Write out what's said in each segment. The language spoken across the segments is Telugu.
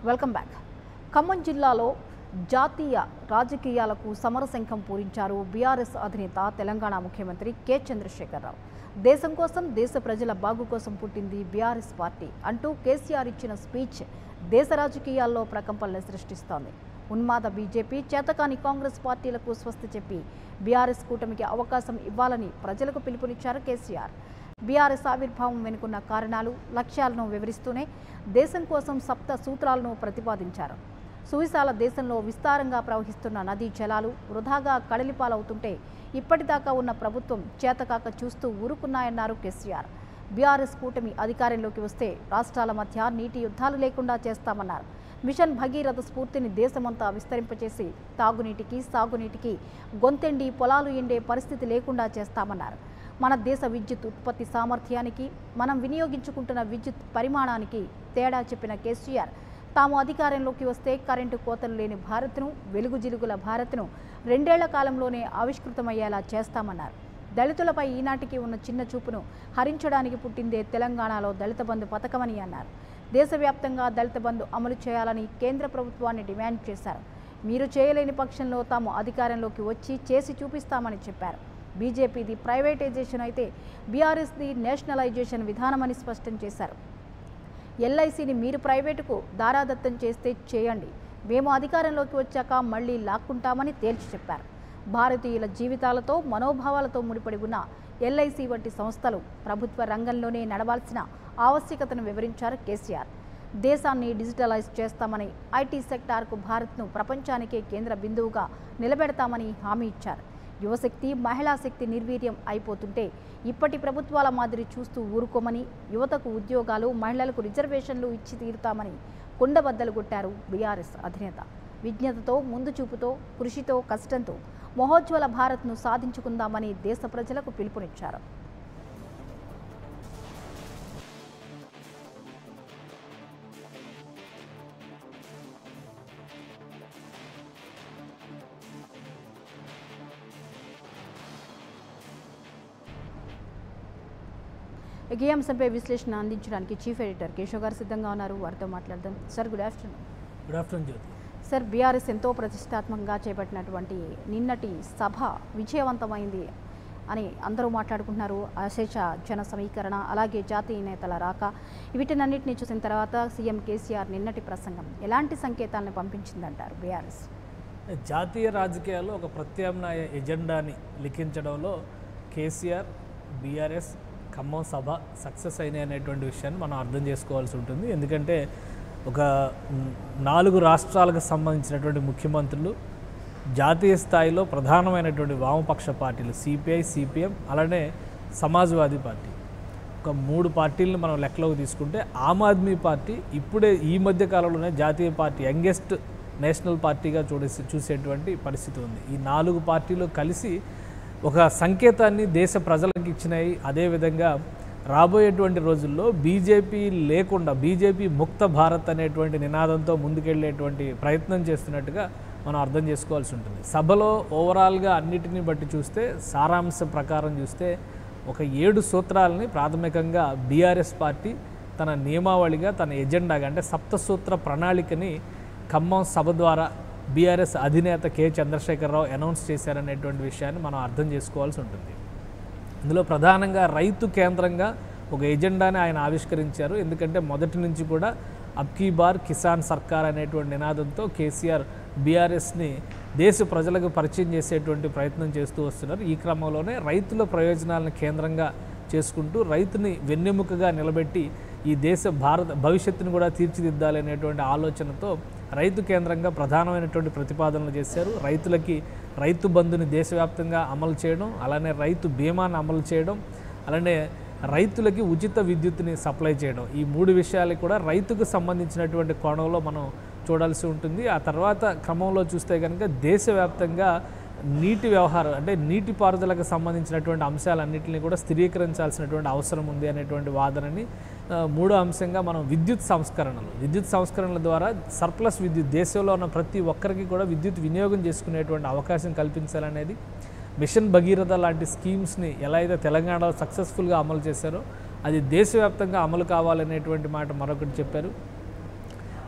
వెల్కమ్ బ్యాక్ ఖమ్మం జిల్లాలో జాతీయ రాజకీయాలకు సమరశంఖం పూరించారు బీఆర్ఎస్ అధినేత తెలంగాణ ముఖ్యమంత్రి కె చంద్రశేఖరరావు దేశం కోసం దేశ ప్రజల బాగు కోసం పుట్టింది బీఆర్ఎస్ పార్టీ అంటూ కేసీఆర్ ఇచ్చిన స్పీచ్ దేశ రాజకీయాల్లో ప్రకంపనలు సృష్టిస్తోంది ఉన్మాద బీజేపీ చేతకాని కాంగ్రెస్ పార్టీలకు స్వస్తి చెప్పి బీఆర్ఎస్ కూటమికి అవకాశం ఇవ్వాలని ప్రజలకు పిలుపునిచ్చారు కేసీఆర్ బీఆర్ఎస్ ఆవిర్భావం వెనుకున్న కారణాలు లక్ష్యాలను వివరిస్తూనే దేశం కోసం సప్త సూత్రాలను ప్రతిపాదించారు సువిశాల దేశంలో విస్తారంగా ప్రవహిస్తున్న నదీ జలాలు వృధాగా కడలిపాలవుతుంటే ఇప్పటిదాకా ఉన్న ప్రభుత్వం చేతకాక చూస్తూ ఊరుకున్నాయన్నారు కేసీఆర్ బీఆర్ఎస్ కూటమి అధికారంలోకి వస్తే రాష్ట్రాల మధ్య నీటి యుద్ధాలు లేకుండా చేస్తామన్నారు మిషన్ భగీరథ స్ఫూర్తిని దేశమంతా విస్తరింపచేసి తాగునీటికి సాగునీటికి గొంతెండి పొలాలు ఎండే పరిస్థితి లేకుండా చేస్తామన్నారు మన దేశ విద్యుత్ ఉత్పత్తి సామర్థ్యానికి మనం వినియోగించుకుంటున్న విద్యుత్ పరిమాణానికి తేడా చెప్పిన కేసీఆర్ తాము అధికారంలోకి వస్తే కరెంటు కోతలు లేని భారత్ను వెలుగు జిలుగుల భారత్ను రెండేళ్ల కాలంలోనే ఆవిష్కృతమయ్యేలా చేస్తామన్నారు దళితులపై ఈనాటికి ఉన్న చిన్న చూపును హరించడానికి పుట్టిందే తెలంగాణలో దళిత బంధు పథకమని అన్నారు దేశవ్యాప్తంగా దళిత బంధు అమలు చేయాలని కేంద్ర ప్రభుత్వాన్ని డిమాండ్ చేశారు మీరు చేయలేని పక్షంలో తాము అధికారంలోకి వచ్చి చేసి చూపిస్తామని చెప్పారు బీజేపీది ప్రైవేటైజేషన్ అయితే బీఆర్ఎస్ది నేషనలైజేషన్ విధానమని స్పష్టం చేశారు ఎల్ఐసిని మీరు ప్రైవేటుకు దారాదత్తం చేస్తే చేయండి మేము అధికారంలోకి వచ్చాక మళ్ళీ లాక్కుంటామని తేల్చి చెప్పారు భారతీయుల జీవితాలతో మనోభావాలతో ముడిపడి ఉన్న ఎల్ఐసి వంటి సంస్థలు ప్రభుత్వ రంగంలోనే నడవాల్సిన ఆవశ్యకతను వివరించారు కేసీఆర్ దేశాన్ని డిజిటలైజ్ చేస్తామని ఐటీ సెక్టార్కు భారత్ను ప్రపంచానికే కేంద్ర బిందువుగా నిలబెడతామని హామీ ఇచ్చారు యువశక్తి మహిళా శక్తి నిర్వీర్యం అయిపోతుంటే ఇప్పటి ప్రభుత్వాల మాదిరి చూస్తూ ఊరుకోమని యువతకు ఉద్యోగాలు మహిళలకు రిజర్వేషన్లు ఇచ్చి తీరుతామని కుండబద్దలు కొట్టారు బీఆర్ఎస్ అధినేత విజ్ఞతతో ముందు చూపుతో కృషితో కష్టంతో మహోజ్వల భారత్ను సాధించుకుందామని దేశ ప్రజలకు పిలుపునిచ్చారు ఇక ఈ అంశంపై విశ్లేషణ అందించడానికి చీఫ్ ఎడిటర్ కేశవ్ గారు సిద్ధంగా ఉన్నారు వారితో మాట్లాడదాం sir good afternoon good afternoon Jyothi sir BRS ఎంతో ప్రతిష్టాత్మకంగా చేపట్టినటువంటి నిన్నటి సభ విజయవంతమైంది అని అందరూ మాట్లాడుకుంటున్నారు అశేష జన సమీకరణ అలాగే జాతీయ నేతల రాక వీటినన్నింటినీ చూసిన తర్వాత సీఎం కేసీఆర్ నిన్నటి ప్రసంగం ఎలాంటి సంకేతాలను పంపించిందంటారు బీఆర్ఎస్ జాతీయ రాజకీయాల్లో ఒక ప్రత్యామ్నాయ ఎజెండాని లిఖించడంలో కేసీఆర్ బీఆర్ఎస్ ఖమ్మం సభ సక్సెస్ అయినాయి అనేటువంటి విషయాన్ని మనం అర్థం చేసుకోవాల్సి ఉంటుంది ఎందుకంటే ఒక మ్, నాలుగు రాష్ట్రాలకు సంబంధించినటువంటి ముఖ్యమంత్రులు జాతీయ స్థాయిలో ప్రధానమైనటువంటి వామపక్ష పార్టీలు సిపిఐ సిపిఎం అలానే సమాజ్వాదీ పార్టీ ఒక మూడు పార్టీలను మనం లెక్కలోకి తీసుకుంటే ఆమ్ ఆద్మీ పార్టీ ఇప్పుడే ఈ మధ్య కాలంలోనే జాతీయ పార్టీ యంగెస్ట్ నేషనల్ పార్టీగా చూడేసి చూసేటువంటి పరిస్థితి ఉంది ఈ నాలుగు పార్టీలు కలిసి ఒక సంకేతాన్ని దేశ ప్రజలకు ఇచ్చినాయి అదేవిధంగా రాబోయేటువంటి రోజుల్లో బీజేపీ లేకుండా బీజేపీ ముక్త భారత్ అనేటువంటి నినాదంతో ముందుకెళ్ళేటువంటి ప్రయత్నం చేస్తున్నట్టుగా మనం అర్థం చేసుకోవాల్సి ఉంటుంది సభలో ఓవరాల్గా అన్నిటిని బట్టి చూస్తే సారాంశ ప్రకారం చూస్తే ఒక ఏడు సూత్రాలని ప్రాథమికంగా బీఆర్ఎస్ పార్టీ తన నియమావళిగా తన ఎజెండాగా అంటే సప్తసూత్ర ప్రణాళికని ఖమ్మం సభ ద్వారా బీఆర్ఎస్ అధినేత కె చంద్రశేఖరరావు అనౌన్స్ చేశారనేటువంటి విషయాన్ని మనం అర్థం చేసుకోవాల్సి ఉంటుంది ఇందులో ప్రధానంగా రైతు కేంద్రంగా ఒక ఎజెండాని ఆయన ఆవిష్కరించారు ఎందుకంటే మొదటి నుంచి కూడా అబ్కీ బార్ కిసాన్ సర్కార్ అనేటువంటి నినాదంతో కేసీఆర్ బీఆర్ఎస్ని దేశ ప్రజలకు పరిచయం చేసేటువంటి ప్రయత్నం చేస్తూ వస్తున్నారు ఈ క్రమంలోనే రైతుల ప్రయోజనాలను కేంద్రంగా చేసుకుంటూ రైతుని వెన్నెముకగా నిలబెట్టి ఈ దేశ భారత భవిష్యత్తును కూడా తీర్చిదిద్దాలి అనేటువంటి ఆలోచనతో రైతు కేంద్రంగా ప్రధానమైనటువంటి ప్రతిపాదనలు చేశారు రైతులకి రైతు బంధుని దేశవ్యాప్తంగా అమలు చేయడం అలానే రైతు బీమాను అమలు చేయడం అలానే రైతులకి ఉచిత విద్యుత్తుని సప్లై చేయడం ఈ మూడు విషయాలు కూడా రైతుకు సంబంధించినటువంటి కోణంలో మనం చూడాల్సి ఉంటుంది ఆ తర్వాత క్రమంలో చూస్తే కనుక దేశవ్యాప్తంగా నీటి వ్యవహారం అంటే నీటిపారుదలకు సంబంధించినటువంటి అంశాలన్నింటినీ కూడా స్థిరీకరించాల్సినటువంటి అవసరం ఉంది అనేటువంటి వాదనని ఆ, మూడో అంశంగా మనం విద్యుత్ సంస్కరణలు విద్యుత్ సంస్కరణల ద్వారా సర్ప్లస్ విద్యుత్ దేశంలో ఉన్న ప్రతి ఒక్కరికి కూడా విద్యుత్ వినియోగం చేసుకునేటువంటి అవకాశం కల్పించాలనేది మిషన్ భగీరథ లాంటి స్కీమ్స్ని ఎలా అయితే తెలంగాణలో సక్సెస్ఫుల్గా అమలు చేశారో అది దేశవ్యాప్తంగా అమలు కావాలనేటువంటి మాట మరొకటి చెప్పారు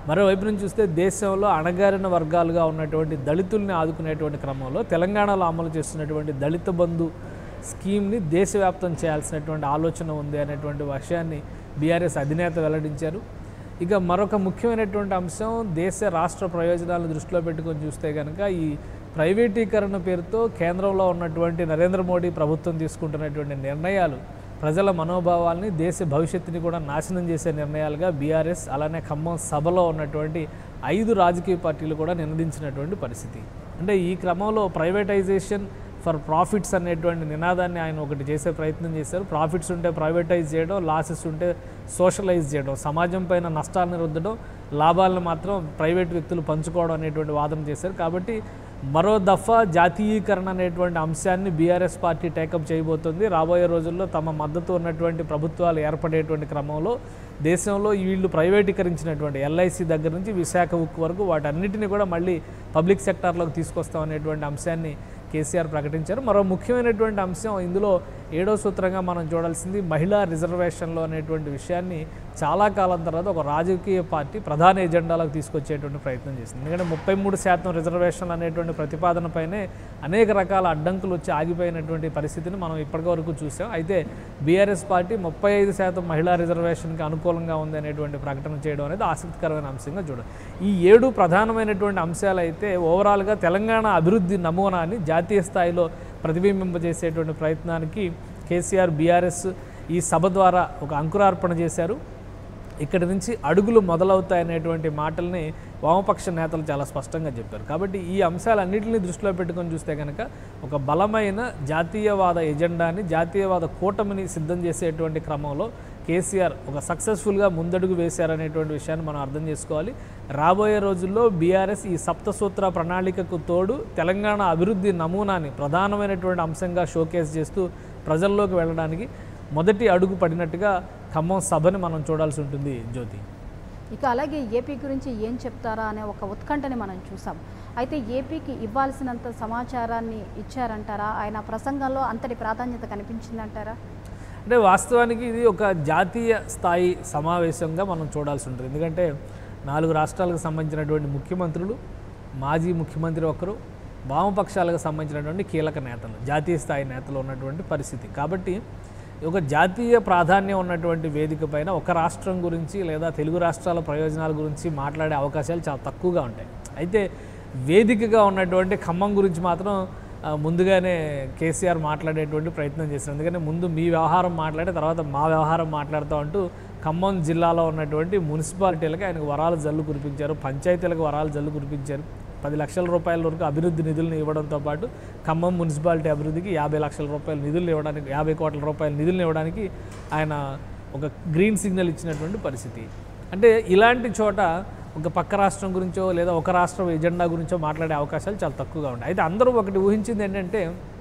మరోవైపు నుంచి చూస్తే దేశంలో అణగారిన వర్గాలుగా ఉన్నటువంటి దళితుల్ని ఆదుకునేటువంటి క్రమంలో తెలంగాణలో అమలు చేస్తున్నటువంటి దళిత బంధు స్కీమ్ని దేశవ్యాప్తం చేయాల్సినటువంటి ఆలోచన ఉంది అనేటువంటి విషయాన్ని బీఆర్ఎస్ అధినేత వెల్లడించారు ఇక మరొక ముఖ్యమైనటువంటి అంశం దేశ రాష్ట్ర ప్రయోజనాలను దృష్టిలో పెట్టుకొని చూస్తే కనుక ఈ ప్రైవేటీకరణ పేరుతో కేంద్రంలో ఉన్నటువంటి నరేంద్ర మోడీ ప్రభుత్వం తీసుకుంటున్నటువంటి నిర్ణయాలు ప్రజల మనోభావాల్ని దేశ భవిష్యత్తుని కూడా నాశనం చేసే నిర్ణయాలుగా బీఆర్ఎస్ అలానే ఖమ్మం సభలో ఉన్నటువంటి ఐదు రాజకీయ పార్టీలు కూడా నినదించినటువంటి పరిస్థితి అంటే ఈ క్రమంలో ప్రైవేటైజేషన్ ఫర్ ప్రాఫిట్స్ అనేటువంటి నినాదాన్ని ఆయన ఒకటి చేసే ప్రయత్నం చేశారు ప్రాఫిట్స్ ఉంటే ప్రైవేటైజ్ చేయడం లాసెస్ ఉంటే సోషలైజ్ చేయడం సమాజం పైన నష్టాలను రుద్దడం లాభాలను మాత్రం ప్రైవేట్ వ్యక్తులు పంచుకోవడం అనేటువంటి వాదన చేశారు కాబట్టి మరో దఫా జాతీయీకరణ అనేటువంటి అంశాన్ని బీఆర్ఎస్ పార్టీ టేకప్ చేయబోతుంది రాబోయే రోజుల్లో తమ మద్దతు ఉన్నటువంటి ప్రభుత్వాలు ఏర్పడేటువంటి క్రమంలో దేశంలో వీళ్ళు ప్రైవేటీకరించినటువంటి ఎల్ఐసి దగ్గర నుంచి విశాఖ ఉక్కు వరకు వాటన్నిటిని కూడా మళ్ళీ పబ్లిక్ సెక్టార్లోకి తీసుకొస్తాం అనేటువంటి అంశాన్ని కేసీఆర్ ప్రకటించారు మరో ముఖ్యమైనటువంటి అంశం ఇందులో ఏడో సూత్రంగా మనం చూడాల్సింది మహిళా రిజర్వేషన్లు అనేటువంటి విషయాన్ని చాలా కాలం తర్వాత ఒక రాజకీయ పార్టీ ప్రధాన ఎజెండాలకు తీసుకొచ్చేటువంటి ప్రయత్నం చేసింది ఎందుకంటే ముప్పై మూడు శాతం రిజర్వేషన్లు అనేటువంటి ప్రతిపాదనపైనే అనేక రకాల అడ్డంకులు వచ్చి ఆగిపోయినటువంటి పరిస్థితిని మనం ఇప్పటివరకు చూసాం అయితే బీఆర్ఎస్ పార్టీ ముప్పై ఐదు శాతం మహిళా రిజర్వేషన్కి అనుకూలంగా ఉంది అనేటువంటి ప్రకటన చేయడం అనేది ఆసక్తికరమైన అంశంగా చూడాలి ఈ ఏడు ప్రధానమైనటువంటి అంశాలు అయితే ఓవరాల్గా తెలంగాణ అభివృద్ధి నమూనాని జాతీయ స్థాయిలో ప్రతిబింబింపజేసేటువంటి ప్రయత్నానికి కేసీఆర్ బీఆర్ఎస్ ఈ సభ ద్వారా ఒక అంకురార్పణ చేశారు ఇక్కడి నుంచి అడుగులు మొదలవుతాయనేటువంటి మాటల్ని వామపక్ష నేతలు చాలా స్పష్టంగా చెప్పారు కాబట్టి ఈ అంశాలన్నింటినీ దృష్టిలో పెట్టుకొని చూస్తే కనుక ఒక బలమైన జాతీయవాద ఎజెండాని జాతీయవాద కూటమిని సిద్ధం చేసేటువంటి క్రమంలో కేసీఆర్ ఒక సక్సెస్ఫుల్గా ముందడుగు వేశారనేటువంటి విషయాన్ని మనం అర్థం చేసుకోవాలి రాబోయే రోజుల్లో బీఆర్ఎస్ ఈ సప్తసూత్ర ప్రణాళికకు తోడు తెలంగాణ అభివృద్ధి నమూనాని ప్రధానమైనటువంటి అంశంగా షోకేస్ చేస్తూ ప్రజల్లోకి వెళ్ళడానికి మొదటి అడుగు పడినట్టుగా ఖమ్మం సభని మనం చూడాల్సి ఉంటుంది జ్యోతి ఇక అలాగే ఏపీ గురించి ఏం చెప్తారా అనే ఒక ఉత్కంఠని మనం చూసాం అయితే ఏపీకి ఇవ్వాల్సినంత సమాచారాన్ని ఇచ్చారంటారా ఆయన ప్రసంగంలో అంతటి ప్రాధాన్యత కనిపించిందంటారా అంటే వాస్తవానికి ఇది ఒక జాతీయ స్థాయి సమావేశంగా మనం చూడాల్సి ఉంటుంది ఎందుకంటే నాలుగు రాష్ట్రాలకు సంబంధించినటువంటి ముఖ్యమంత్రులు మాజీ ముఖ్యమంత్రి ఒకరు వామపక్షాలకు సంబంధించినటువంటి కీలక నేతలు జాతీయ స్థాయి నేతలు ఉన్నటువంటి పరిస్థితి కాబట్టి ఒక జాతీయ ప్రాధాన్యం ఉన్నటువంటి వేదిక పైన ఒక రాష్ట్రం గురించి లేదా తెలుగు రాష్ట్రాల ప్రయోజనాల గురించి మాట్లాడే అవకాశాలు చాలా తక్కువగా ఉంటాయి అయితే వేదికగా ఉన్నటువంటి ఖమ్మం గురించి మాత్రం ఆ, ముందుగానే కేసీఆర్ మాట్లాడేటువంటి ప్రయత్నం చేశారు ఎందుకంటే ముందు మీ వ్యవహారం మాట్లాడే తర్వాత మా వ్యవహారం మాట్లాడుతూ అంటూ ఖమ్మం జిల్లాలో ఉన్నటువంటి మున్సిపాలిటీలకు ఆయనకు వరాలు జల్లు కురిపించారు పంచాయతీలకు వరాలు జల్లు కురిపించారు పది లక్షల రూపాయల వరకు అభివృద్ధి నిధులను ఇవ్వడంతో పాటు ఖమ్మం మున్సిపాలిటీ అభివృద్ధికి యాభై లక్షల రూపాయల నిధులు ఇవ్వడానికి యాభై కోట్ల రూపాయల నిధులను ఇవ్వడానికి ఆయన ఒక గ్రీన్ సిగ్నల్ ఇచ్చినటువంటి పరిస్థితి అంటే ఇలాంటి చోట ఒక పక్క రాష్ట్రం గురించో లేదా ఒక రాష్ట్రం ఎజెండా గురించో మాట్లాడే అవకాశాలు చాలా తక్కువగా ఉన్నాయి అయితే అందరూ ఒకటి ఊహించింది ఏంటంటే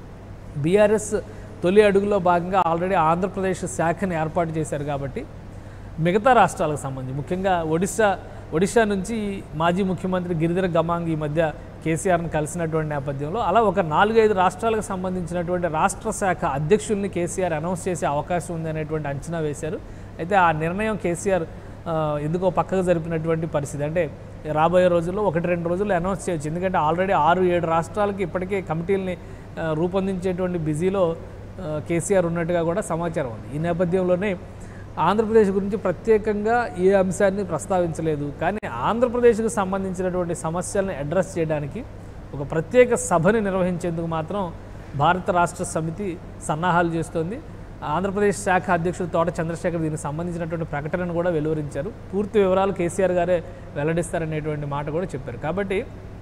బీఆర్ఎస్ తొలి అడుగులో భాగంగా ఆల్రెడీ ఆంధ్రప్రదేశ్ శాఖని ఏర్పాటు చేశారు కాబట్టి మిగతా రాష్ట్రాలకు సంబంధించి ముఖ్యంగా ఒడిశా ఒడిశా నుంచి మాజీ ముఖ్యమంత్రి గిరిధర గమాంగ్ ఈ మధ్య కేసీఆర్ని కలిసినటువంటి నేపథ్యంలో అలా ఒక నాలుగైదు రాష్ట్రాలకు సంబంధించినటువంటి రాష్ట్ర శాఖ అధ్యక్షుల్ని కేసీఆర్ అనౌన్స్ చేసే అవకాశం ఉంది అనేటువంటి అంచనా వేశారు అయితే ఆ నిర్ణయం కేసీఆర్ ఆ, ఎందుకో పక్కకు జరిపినటువంటి పరిస్థితి అంటే రాబోయే రోజుల్లో ఒకటి రెండు రోజుల్లో అనౌన్స్ చేయొచ్చు ఎందుకంటే ఆల్రెడీ ఆరు ఏడు రాష్ట్రాలకి ఇప్పటికే కమిటీలని ఆ, రూపొందించేటువంటి బిజీలో ఆ, కేసీఆర్ ఉన్నట్టుగా కూడా సమాచారం ఉంది ఈ నేపథ్యంలోనే ఆంధ్రప్రదేశ్ గురించి ప్రత్యేకంగా ఏ అంశాన్ని ప్రస్తావించలేదు కానీ ఆంధ్రప్రదేశ్కు సంబంధించినటువంటి సమస్యలను అడ్రస్ చేయడానికి ఒక ప్రత్యేక సభని నిర్వహించేందుకు మాత్రం భారత రాష్ట్ర సమితి సన్నాహాలు చేస్తోంది ఆంధ్రప్రదేశ్ శాఖ అధ్యక్షుడు తోట చంద్రశేఖర్ దీనికి సంబంధించినటువంటి ప్రకటనను కూడా వెలువరించారు పూర్తి వివరాలు కేసీఆర్ గారే వెల్లడిస్తారనేటువంటి మాట కూడా చెప్పారు కాబట్టి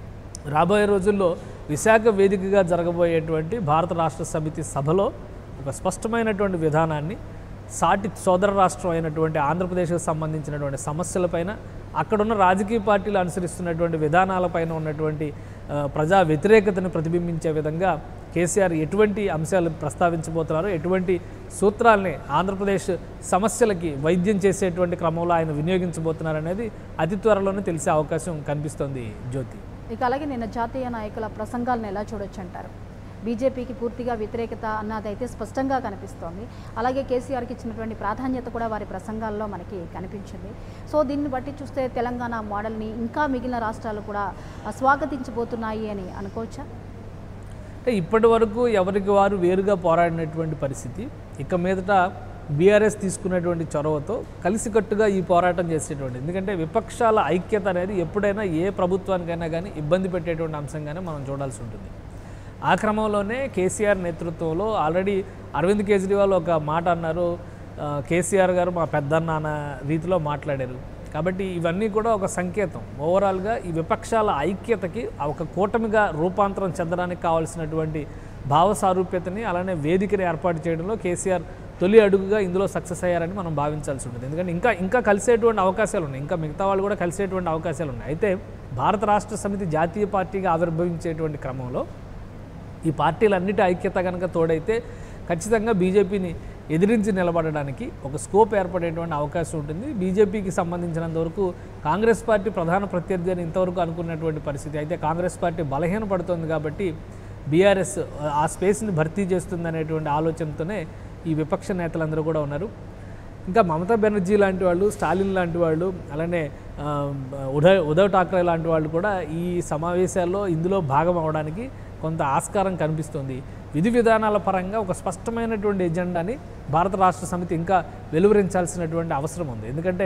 రాబోయే రోజుల్లో విశాఖ వేదికగా జరగబోయేటువంటి భారత రాష్ట్ర సమితి సభలో ఒక స్పష్టమైనటువంటి విధానాన్ని సాటి సోదర రాష్ట్రం అయినటువంటి ఆంధ్రప్రదేశ్కి సంబంధించినటువంటి సమస్యలపైన అక్కడున్న రాజకీయ పార్టీలు అనుసరిస్తున్నటువంటి విధానాలపైన ఉన్నటువంటి ఆ, ప్రజా వ్యతిరేకతను ప్రతిబింబించే విధంగా కేసీఆర్ ఎటువంటి అంశాలు ప్రస్తావించబోతున్నారు ఎటువంటి సూత్రాల్ని ఆంధ్రప్రదేశ్ సమస్యలకి వైద్యం చేసేటువంటి క్రమంలో ఆయన వినియోగించబోతున్నారు అనేది అతి త్వరలోనే తెలిసే అవకాశం కనిపిస్తోంది జ్యోతి ఇక అలాగే నిన్న జాతీయ నాయకుల ప్రసంగాలను ఎలా చూడొచ్చు అంటారు బీజేపీకి పూర్తిగా వ్యతిరేకత అన్నది అయితే స్పష్టంగా కనిపిస్తోంది అలాగే కేసీఆర్కి ఇచ్చినటువంటి ప్రాధాన్యత కూడా వారి ప్రసంగాల్లో మనకి కనిపించింది సో దీన్ని బట్టి చూస్తే తెలంగాణ మోడల్ని ఇంకా మిగిలిన రాష్ట్రాలు కూడా ఆ, స్వాగతించబోతున్నాయి అని అనుకోవచ్చా అంటే ఇప్పటి వరకు ఎవరికి వారు వేరుగా పోరాడినటువంటి పరిస్థితి ఇక మీదట బీఆర్ఎస్ తీసుకున్నటువంటి చొరవతో కలిసికట్టుగా ఈ పోరాటం చేసేటువంటి ఎందుకంటే విపక్షాల ఐక్యత అనేది ఎప్పుడైనా ఏ ప్రభుత్వానికైనా కానీ ఇబ్బంది పెట్టేటువంటి అంశంగానే మనం చూడాల్సి ఉంటుంది ఆ క్రమంలోనే కేసీఆర్ నేతృత్వంలో ఆల్రెడీ అరవింద్ కేజ్రీవాల్ ఒక మాట అన్నారు ఆ, కేసీఆర్ గారు మా పెద్దన్న అన్న రీతిలో మాట్లాడారు కాబట్టి ఇవన్నీ కూడా ఒక సంకేతం ఓవరాల్గా ఈ విపక్షాల ఐక్యతకి ఒక కూటమిగా రూపాంతరం చెందడానికి కావాల్సినటువంటి భావ సారూప్యతని అలానే వేదికని ఏర్పాటు చేయడంలో కేసీఆర్ తొలి అడుగుగా ఇందులో సక్సెస్ అయ్యారని మనం భావించాల్సి ఉంటుంది ఎందుకంటే ఇంకా ఇంకా కలిసేటువంటి అవకాశాలు ఉన్నాయి ఇంకా మిగతా వాళ్ళు కూడా కలిసేటువంటి అవకాశాలు ఉన్నాయి అయితే భారత రాష్ట్ర సమితి జాతీయ పార్టీగా ఆవిర్భవించేటువంటి క్రమంలో ఈ పార్టీలన్నిటి ఐక్యత కనుక తోడైతే ఖచ్చితంగా బీజేపీని ఎదిరించి నిలబడడానికి ఒక స్కోప్ ఏర్పడేటువంటి అవకాశం ఉంటుంది బీజేపీకి సంబంధించినంత వరకు కాంగ్రెస్ పార్టీ ప్రధాన ప్రత్యర్థి అని ఇంతవరకు అనుకున్నటువంటి పరిస్థితి అయితే కాంగ్రెస్ పార్టీ బలహీనపడుతోంది కాబట్టి బీఆర్ఎస్ ఆ స్పేస్ని భర్తీ చేస్తుంది అనేటువంటి ఆలోచనతోనే ఈ విపక్ష నేతలందరూ కూడా ఉన్నారు ఇంకా మమతా బెనర్జీ లాంటి వాళ్ళు స్టాలిన్ లాంటి వాళ్ళు అలానే ఆ, ఉదయ్ ఉద్ధవ్ ఠాక్రే లాంటి వాళ్ళు కూడా ఈ సమావేశాల్లో ఇందులో భాగం అవడానికి కొంత ఆస్కారం కనిపిస్తుంది విధి విధానాల పరంగా ఒక స్పష్టమైనటువంటి ఎజెండాని భారత రాష్ట్ర సమితి ఇంకా వెలువరించాల్సినటువంటి అవసరం ఉంది ఎందుకంటే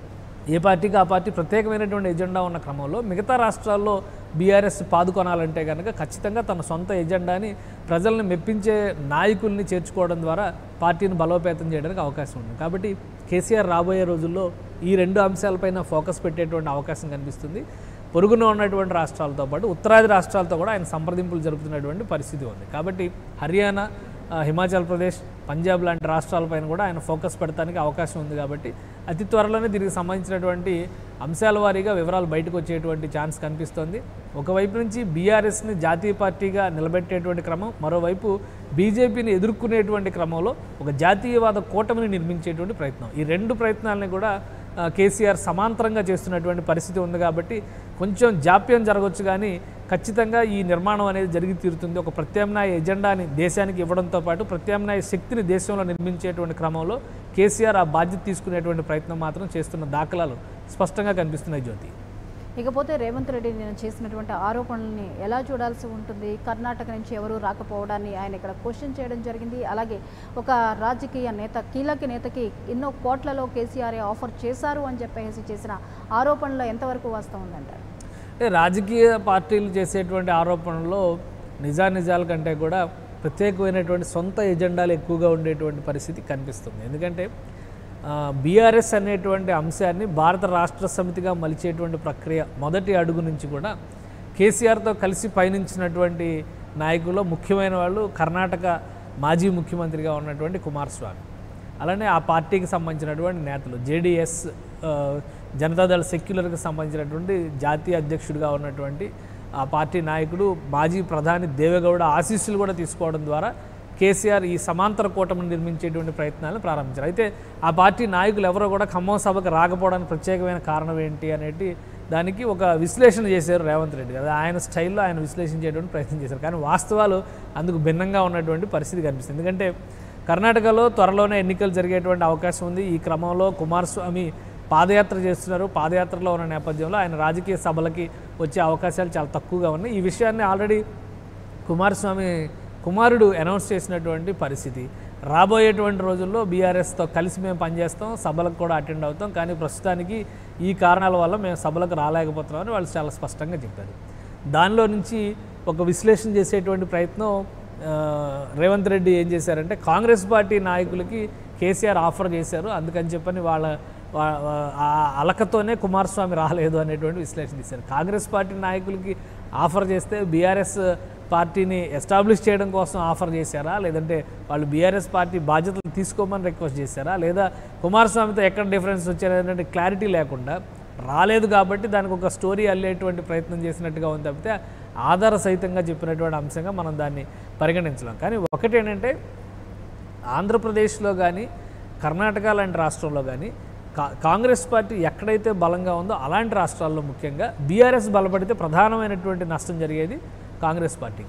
ఏ పార్టీకి ఆ పార్టీ ప్రత్యేకమైనటువంటి ఎజెండా ఉన్న క్రమంలో మిగతా రాష్ట్రాల్లో బీఆర్ఎస్ పాదుకొనాలంటే కనుక ఖచ్చితంగా తన సొంత ఎజెండాని ప్రజల్ని మెప్పించే నాయకుల్ని చేర్చుకోవడం ద్వారా పార్టీని బలోపేతం చేయడానికి అవకాశం ఉంది కాబట్టి కేసీఆర్ రాబోయే రోజుల్లో ఈ రెండు అంశాలపైన ఫోకస్ పెట్టేటువంటి అవకాశం కనిపిస్తుంది పొరుగున ఉన్నటువంటి రాష్ట్రాలతో పాటు ఉత్తరాది రాష్ట్రాలతో కూడా ఆయన సంప్రదింపులు జరుపుతున్నటువంటి పరిస్థితి ఉంది కాబట్టి హర్యానా ఆ, హిమాచల్ ప్రదేశ్ పంజాబ్ లాంటి రాష్ట్రాలపైన కూడా ఆయన ఫోకస్ పెడతానికి అవకాశం ఉంది కాబట్టి అతి త్వరలోనే దీనికి సంబంధించినటువంటి అంశాల వారీగా వివరాలు బయటకు వచ్చేటువంటి ఛాన్స్ కనిపిస్తోంది ఒకవైపు నుంచి బీఆర్ఎస్ని జాతీయ పార్టీగా నిలబెట్టేటువంటి క్రమం మరోవైపు బీజేపీని ఎదుర్కొనేటువంటి క్రమంలో ఒక జాతీయవాద కూటమిని నిర్మించేటువంటి ప్రయత్నం ఈ రెండు ప్రయత్నాలని కూడా ఆ, కేసీఆర్ సమాంతరంగా చేస్తున్నటువంటి పరిస్థితి ఉంది కాబట్టి కొంచెం జాప్యం జరగవచ్చు కానీ ఖచ్చితంగా ఈ నిర్మాణం అనేది జరిగి తీరుతుంది ఒక ప్రత్యామ్నాయ ఎజెండాని దేశానికి ఇవ్వడంతో పాటు ప్రత్యామ్నాయ శక్తిని దేశంలో నిర్మించేటువంటి క్రమంలో కేసీఆర్ ఆ బాధ్యత తీసుకునేటువంటి ప్రయత్నం మాత్రం చేస్తున్న దాఖలాలు స్పష్టంగా కనిపిస్తున్నాయి జ్యోతి ఇకపోతే రేవంత్ రెడ్డి నేను చేసినటువంటి ఆరోపణల్ని ఎలా చూడాల్సి ఉంటుంది కర్ణాటక నుంచి ఎవరు రాకపోవడాన్ని ఆయన ఇక్కడ క్వశ్చన్ చేయడం జరిగింది అలాగే ఒక రాజకీయ నేత కీలక నేతకి ఎన్నో కోట్లలో కేసీఆర్ ఆఫర్ చేశారు అని చెప్పేసి చేసిన ఆరోపణలో ఎంతవరకు వాస్తవం ఉందంటారు అంటే రాజకీయ పార్టీలు చేసేటువంటి ఆరోపణల్లో నిజానిజాల కంటే కూడా ప్రత్యేకమైనటువంటి సొంత ఎజెండాలు ఎక్కువగా ఉండేటువంటి పరిస్థితి కనిపిస్తుంది ఎందుకంటే బీఆర్ఎస్ అనేటువంటి అంశాన్ని భారత రాష్ట్ర సమితిగా మలిచేటువంటి ప్రక్రియ మొదటి అడుగు నుంచి కూడా కేసీఆర్తో కలిసి పయనించినటువంటి నాయకుల్లో ముఖ్యమైన వాళ్ళు కర్ణాటక మాజీ ముఖ్యమంత్రిగా ఉన్నటువంటి కుమారస్వామి అలానే ఆ పార్టీకి సంబంధించినటువంటి నేతలు జేడిఎస్ జనతాదళ సెక్యులర్కి సంబంధించినటువంటి జాతీయ అధ్యక్షుడిగా ఉన్నటువంటి ఆ పార్టీ నాయకుడు మాజీ ప్రధాని దేవేగౌడ ఆశీస్సులు కూడా తీసుకోవడం ద్వారా కేసీఆర్ ఈ సమాంతర కూటమిని నిర్మించేటువంటి ప్రయత్నాలను ప్రారంభించారు అయితే ఆ పార్టీ నాయకులు ఎవరో కూడా ఖమ్మం సభకు రాకపోవడానికి ప్రత్యేకమైన కారణం ఏంటి అనేది దానికి ఒక విశ్లేషణ చేశారు రేవంత్ రెడ్డి అది ఆయన స్టైల్లో ఆయన విశ్లేషించేటువంటి ప్రయత్నం చేశారు కానీ వాస్తవాలు అందుకు భిన్నంగా ఉన్నటువంటి పరిస్థితి కనిపిస్తుంది ఎందుకంటే కర్ణాటకలో త్వరలోనే ఎన్నికలు జరిగేటువంటి అవకాశం ఉంది ఈ క్రమంలో కుమారస్వామి పాదయాత్ర చేస్తున్నారు పాదయాత్రలో ఉన్న నేపథ్యంలో ఆయన రాజకీయ సభలకి వచ్చే అవకాశాలు చాలా తక్కువగా ఉన్నాయి ఈ విషయాన్ని ఆల్రెడీ కుమారస్వామి కుమారుడు అనౌన్స్ చేసినటువంటి పరిస్థితి రాబోయేటువంటి రోజుల్లో బీఆర్ఎస్తో కలిసి మేము పనిచేస్తాం సభలకు కూడా అటెండ్ అవుతాం కానీ ప్రస్తుతానికి ఈ కారణాల వల్ల మేము సభలకు రాలేకపోతున్నామని వాళ్ళు చాలా స్పష్టంగా చెప్పారు దానిలో నుంచి ఒక విశ్లేషణ చేసేటువంటి ప్రయత్నం ఆ, రేవంత్ రెడ్డి ఏం చేశారంటే కాంగ్రెస్ పార్టీ నాయకులకి కేసీఆర్ ఆఫర్ చేశారు అందుకని చెప్పని వాళ్ళ వా- వా- ఆ అలకతోనే కుమారస్వామి రాలేదు అనేటువంటి విశ్లేషణ చేశారు కాంగ్రెస్ పార్టీ నాయకులకి ఆఫర్ చేస్తే బీఆర్ఎస్ పార్టీని ఎస్టాబ్లిష్ చేయడం కోసం ఆఫర్ చేశారా లేదంటే వాళ్ళు బీఆర్ఎస్ పార్టీ బాధ్యతలు తీసుకోమని రిక్వెస్ట్ చేశారా లేదా కుమారస్వామితో ఎక్కడ డిఫరెన్స్ వచ్చారనేటువంటి క్లారిటీ లేకుండా రాలేదు కాబట్టి దానికి ఒక స్టోరీ అల్లేటువంటి ప్రయత్నం చేసినట్టుగా ఉంది తప్పితే ఆధార సహితంగా చెప్పినటువంటి అంశంగా మనం దాన్ని పరిగణించలేం కానీ ఒకటేంటంటే ఆంధ్రప్రదేశ్లో కానీ కర్ణాటక లాంటి రాష్ట్రంలో కానీ కా కాంగ్రెస్ పార్టీ ఎక్కడైతే బలంగా ఉందో అలాంటి రాష్ట్రాల్లో ముఖ్యంగా బీఆర్ఎస్ బలపడితే ప్రధానమైనటువంటి నష్టం జరిగేది కాంగ్రెస్ పార్టీకి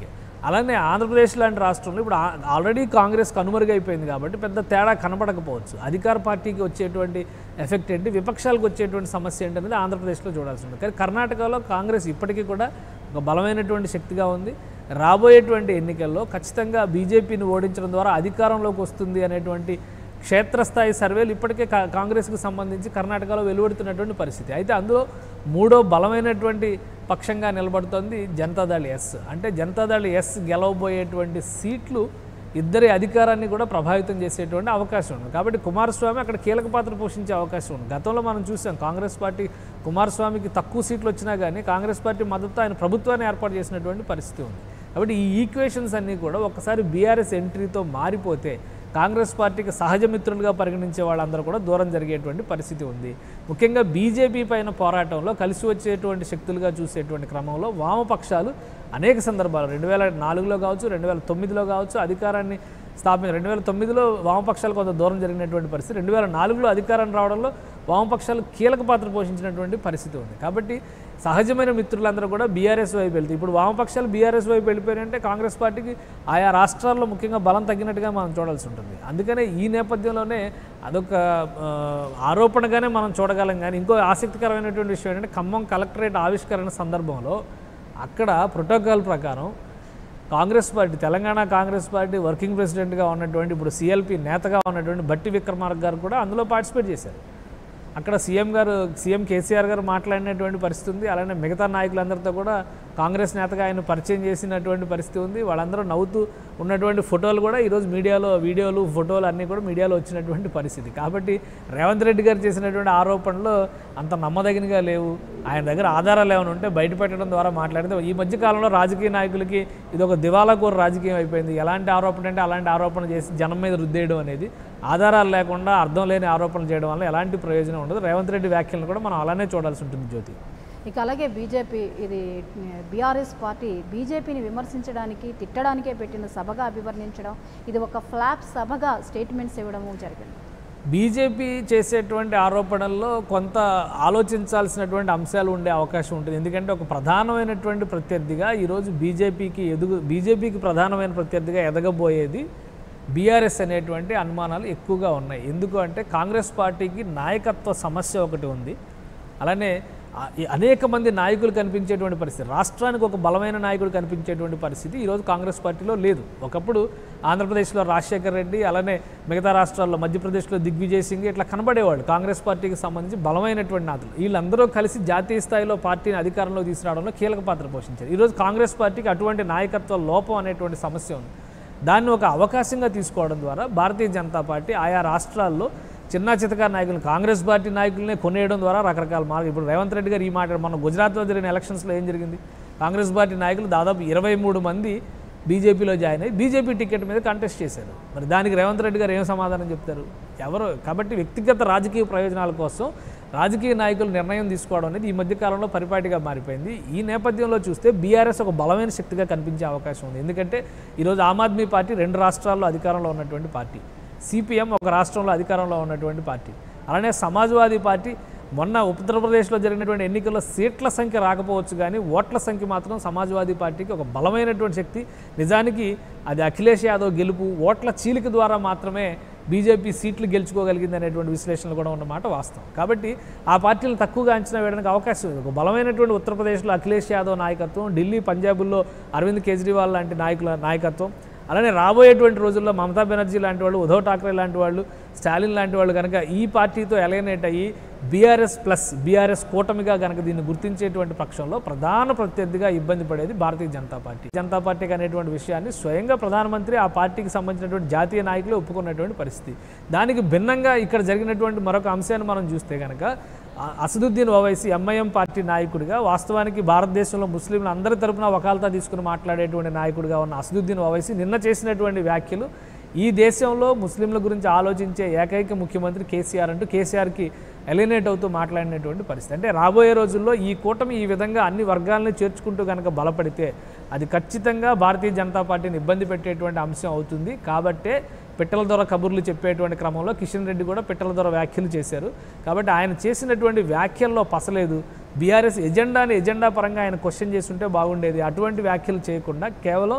అలానే ఆంధ్రప్రదేశ్ లాంటి రాష్ట్రంలో ఇప్పుడు ఆ- ఆల్రెడీ కాంగ్రెస్ కనుమరుగైపోయింది కాబట్టి పెద్ద తేడా కనపడకపోవచ్చు అధికార పార్టీకి వచ్చేటువంటి ఎఫెక్ట్ ఏంటి విపక్షాలకు వచ్చేటువంటి సమస్య ఏంటి అనేది ఆంధ్రప్రదేశ్లో చూడాల్సి ఉంటుంది కానీ కర్ణాటకలో కాంగ్రెస్ ఇప్పటికీ కూడా ఒక బలమైనటువంటి శక్తిగా ఉంది రాబోయేటువంటి ఎన్నికల్లో ఖచ్చితంగా బీజేపీని ఓడించడం ద్వారా అధికారంలోకి వస్తుంది అనేటువంటి క్షేత్రస్థాయి సర్వేలు ఇప్పటికే కా- కాంగ్రెస్కి సంబంధించి కర్ణాటకలో వెలువడుతున్నటువంటి పరిస్థితి అయితే అందులో మూడో బలమైనటువంటి పక్షంగా నిలబడుతోంది జనతాదళ్ ఎస్ అంటే జనతాదళ్ ఎస్ గెలవబోయేటువంటి సీట్లు ఇద్దరి అధికారాన్ని కూడా ప్రభావితం చేసేటువంటి అవకాశం ఉంది కాబట్టి కుమారస్వామి అక్కడ కీలక పాత్ర పోషించే అవకాశం ఉంది గతంలో మనం చూసాం కాంగ్రెస్ పార్టీ కుమారస్వామికి తక్కువ సీట్లు వచ్చినా కానీ కాంగ్రెస్ పార్టీ మద్దతు ఆయన ప్రభుత్వాన్ని ఏర్పాటు చేసినటువంటి పరిస్థితి ఉంది కాబట్టి ఈ ఈక్వేషన్స్ అన్నీ కూడా ఒక్కసారి బీఆర్ఎస్ ఎంట్రీతో మారిపోతే కాంగ్రెస్ పార్టీకి సహజ మిత్రులుగా పరిగణించే వాళ్ళందరూ కూడా దూరం జరిగేటువంటి పరిస్థితి ఉంది ముఖ్యంగా బీజేపీ పైన పోరాటంలో కలిసి వచ్చేటువంటి శక్తులుగా చూసేటువంటి క్రమంలో వామపక్షాలు అనేక సందర్భాలు రెండు వేల నాలుగులో కావచ్చు రెండు వేల తొమ్మిదిలో కావచ్చు అధికారాన్ని స్థాపించి రెండు వేల తొమ్మిదిలో వామపక్షాలు కొంత దూరం జరిగినటువంటి పరిస్థితి రెండు వేల నాలుగులో అధికారం రావడంలో వామపక్షాలు కీలక పాత్ర పోషించినటువంటి పరిస్థితి ఉంది కాబట్టి సహజమైన మిత్రులందరూ కూడా బీఆర్ఎస్ వైపు వెళ్తాయి ఇప్పుడు వామపక్షాలు బీఆర్ఎస్ వైపు వెళ్ళిపోయారంటే కాంగ్రెస్ పార్టీకి ఆయా రాష్ట్రాల్లో ముఖ్యంగా బలం తగ్గినట్టుగా మనం చూడాల్సి ఉంటుంది అందుకనే ఈ నేపథ్యంలోనే అదొక ఆ, ఆరోపణగానే మనం చూడగలం కానీ ఇంకో ఆసక్తికరమైనటువంటి విషయం ఏంటంటే ఖమ్మం కలెక్టరేట్ ఆవిష్కరణ సందర్భంలో అక్కడ ప్రోటోకాల్ ప్రకారం Congress party Telangana Congress party working ప్రెసిడెంట్గా ఉన్నటువంటి ఇప్పుడు సిఎల్పి నేతగా ఉన్నటువంటి బట్టి విక్రమార్క గారు కూడా అందులో పార్టిసిపేట్ చేశారు అక్కడ సీఎం గారు సీఎం కేసీఆర్ గారు మాట్లాడినటువంటి పరిస్థితి ఉంది అలానే మిగతా నాయకులందరితో కూడా కాంగ్రెస్ నేతగా ఆయన పరిచయం చేసినటువంటి పరిస్థితి ఉంది వాళ్ళందరూ నవ్వుతూ ఉన్నటువంటి ఫోటోలు కూడా ఈరోజు మీడియాలో వీడియోలు ఫోటోలు అన్నీ కూడా మీడియాలో వచ్చినటువంటి పరిస్థితి కాబట్టి రేవంత్ రెడ్డి గారు చేసినటువంటి ఆరోపణలు అంత నమ్మదగినగా లేవు ఆయన దగ్గర ఆధారాలు ఏమైనా ఉంటే బయట పెట్టడం ద్వారా మాట్లాడితే ఈ మధ్య కాలంలో రాజకీయ నాయకులకి ఇది ఒక దివాలా కోరు రాజకీయం అయిపోయింది ఎలాంటి ఆరోపణ అంటే అలాంటి ఆరోపణ చేసి జనం మీద రుద్దేయడం అనేది ఆధారాలు లేకుండా అర్థం లేని ఆరోపణలు చేయడం వల్ల ఎలాంటి ప్రయోజనం ఉండదు రేవంత్ రెడ్డి వ్యాఖ్యలను కూడా మనం అలానే చూడాల్సి ఉంటుంది జ్యోతి ఇక అలాగే బీజేపీ ఇది బీఆర్ఎస్ పార్టీ బీజేపీని విమర్శించడానికి తిట్టడానికే పెట్టిన సభగా అభివర్ణించడం ఇది ఒక ఫ్లాప్ సభగా స్టేట్మెంట్స్ ఇవ్వడము జరిగింది బీజేపీ చేసేటువంటి ఆరోపణల్లో కొంత ఆలోచించాల్సినటువంటి అంశాలు ఉండే అవకాశం ఉంటుంది ఎందుకంటే ఒక ప్రధానమైనటువంటి ప్రత్యర్థిగా ఈరోజు బీజేపీకి ఎదుగు బీజేపీకి ప్రధానమైన ప్రత్యర్థిగా ఎదగబోయేది బీఆర్ఎస్ అనేటువంటి అనుమానాలు ఎక్కువగా ఉన్నాయి ఎందుకు అంటే కాంగ్రెస్ పార్టీకి నాయకత్వ సమస్య ఒకటి ఉంది అలానే ఆ- ఈ అనేక మంది నాయకులు కనిపించేటువంటి పరిస్థితి రాష్ట్రానికి ఒక బలమైన నాయకుడు కనిపించేటువంటి పరిస్థితి ఈరోజు కాంగ్రెస్ పార్టీలో లేదు ఒకప్పుడు ఆంధ్రప్రదేశ్లో రాజశేఖర్ రెడ్డి అలానే మిగతా రాష్ట్రాల్లో మధ్యప్రదేశ్లో దిగ్విజయ్ సింగ్ ఇట్లా కనబడేవాళ్ళు కాంగ్రెస్ పార్టీకి సంబంధించి బలమైనటువంటి నాయకులు వీళ్ళందరూ కలిసి జాతీయ స్థాయిలో పార్టీని అధికారంలో తీసుకురావడంలో కీలక పాత్ర పోషించారు ఈరోజు కాంగ్రెస్ పార్టీకి అటువంటి నాయకత్వ లోపం అనేటువంటి సమస్య ఉంది దాన్ని ఒక అవకాశంగా తీసుకోవడం ద్వారా భారతీయ జనతా పార్టీ ఆయా రాష్ట్రాల్లో చిన్న చితకా నాయకులు కాంగ్రెస్ పార్టీ నాయకులనే కొనేయడం ద్వారా రకరకాల మార్గం ఇప్పుడు రేవంత్ రెడ్డి గారు ఈ మాట మన గుజరాత్లో జరిగిన ఎలక్షన్స్లో ఏం జరిగింది కాంగ్రెస్ పార్టీ నాయకులు దాదాపు ఇరవై మూడు మంది బీజేపీలో జాయిన్ అయ్యి బీజేపీ టికెట్ మీద కంటెస్ట్ చేశారు మరి దానికి రేవంత్ రెడ్డి గారు ఏం సమాధానం చెప్తారు ఎవరు కాబట్టి వ్యక్తిగత రాజకీయ ప్రయోజనాల కోసం రాజకీయ నాయకులు నిర్ణయం తీసుకోవడం అనేది ఈ మధ్య కాలంలో పరిపాటిగా మారిపోయింది ఈ నేపథ్యంలో చూస్తే బీఆర్ఎస్ ఒక బలమైన శక్తిగా కనిపించే అవకాశం ఉంది ఎందుకంటే ఈరోజు ఆమ్ ఆద్మీ పార్టీ రెండు రాష్ట్రాల్లో అధికారంలో ఉన్నటువంటి పార్టీ సిపిఎం ఒక రాష్ట్రంలో అధికారంలో ఉన్నటువంటి పార్టీ అలానే సమాజ్వాదీ పార్టీ మొన్న ఉత్తరప్రదేశ్లో జరిగినటువంటి ఎన్నికల్లో సీట్ల సంఖ్య రాకపోవచ్చు కానీ ఓట్ల సంఖ్య మాత్రం సమాజ్వాదీ పార్టీకి ఒక బలమైనటువంటి శక్తి నిజానికి అది అఖిలేష్ యాదవ్ గెలుపు ఓట్ల చీలిక ద్వారా మాత్రమే బీజేపీ సీట్లు గెలుచుకోగలిగింది అనేటువంటి విశ్లేషణలు కూడా ఉన్నమాట వాస్తవం కాబట్టి ఆ పార్టీలను తక్కువగా అంచనా వేయడానికి అవకాశం ఉంది ఒక బలమైనటువంటి ఉత్తరప్రదేశ్లో అఖిలేష్ యాదవ్ నాయకత్వం ఢిల్లీ పంజాబుల్లో అరవింద్ కేజ్రీవాల్ లాంటి నాయకుల నాయకత్వం అలానే రాబోయేటువంటి రోజుల్లో మమతా బెనర్జీ లాంటి వాళ్ళు ఉద్ధవ్ ఠాక్రే లాంటి వాళ్ళు స్టాలిన్ లాంటి వాళ్ళు కనుక ఈ పార్టీతో ఎలైనేట్ అయ్యి బీఆర్ఎస్ ప్లస్ బీఆర్ఎస్ కూటమిగా కనుక దీన్ని గుర్తించేటువంటి పక్షంలో ప్రధాన ప్రత్యర్థిగా ఇబ్బంది పడేది భారతీయ జనతా పార్టీ జనతా పార్టీకి అనేటువంటి విషయాన్ని స్వయంగా ప్రధానమంత్రి ఆ పార్టీకి సంబంధించినటువంటి జాతీయ నాయకులు ఒప్పుకున్నటువంటి పరిస్థితి దానికి భిన్నంగా ఇక్కడ జరిగినటువంటి మరొక అంశాన్ని మనం చూస్తే కనుక ఆ- అసదుద్దీన్ ఓవైసీ ఎంఐఎం పార్టీ నాయకుడిగా వాస్తవానికి భారతదేశంలో ముస్లింలు అందరి తరపున వకాలతా తీసుకుని మాట్లాడేటువంటి నాయకుడిగా ఉన్న అసదుద్దీన్ ఓవైసీ నిన్న చేసినటువంటి వ్యాఖ్యలు ఈ దేశంలో ముస్లింల గురించి ఆలోచించే ఏకైక ముఖ్యమంత్రి కేసీఆర్ అంటూ కేసీఆర్కి ఎలినేట్ అవుతూ మాట్లాడినటువంటి పరిస్థితి అంటే రాబోయే రోజుల్లో ఈ కూటమి ఈ విధంగా అన్ని వర్గాలను చేర్చుకుంటూ కనుక బలపడితే అది ఖచ్చితంగా భారతీయ జనతా పార్టీని ఇబ్బంది పెట్టేటువంటి అంశం అవుతుంది కాబట్టే పిట్టల ద్వారా కబుర్లు చెప్పేటువంటి క్రమంలో కిషన్ రెడ్డి కూడా పిట్టల ద్వారా వ్యాఖ్యలు చేశారు కాబట్టి ఆయన చేసినటువంటి వ్యాఖ్యల్లో పసలేదు బీఆర్ఎస్ ఎజెండాని ఎజెండా పరంగా ఆయన క్వశ్చన్ చేస్తుంటే బాగుండేది అటువంటి వ్యాఖ్యలు చేయకుండా కేవలం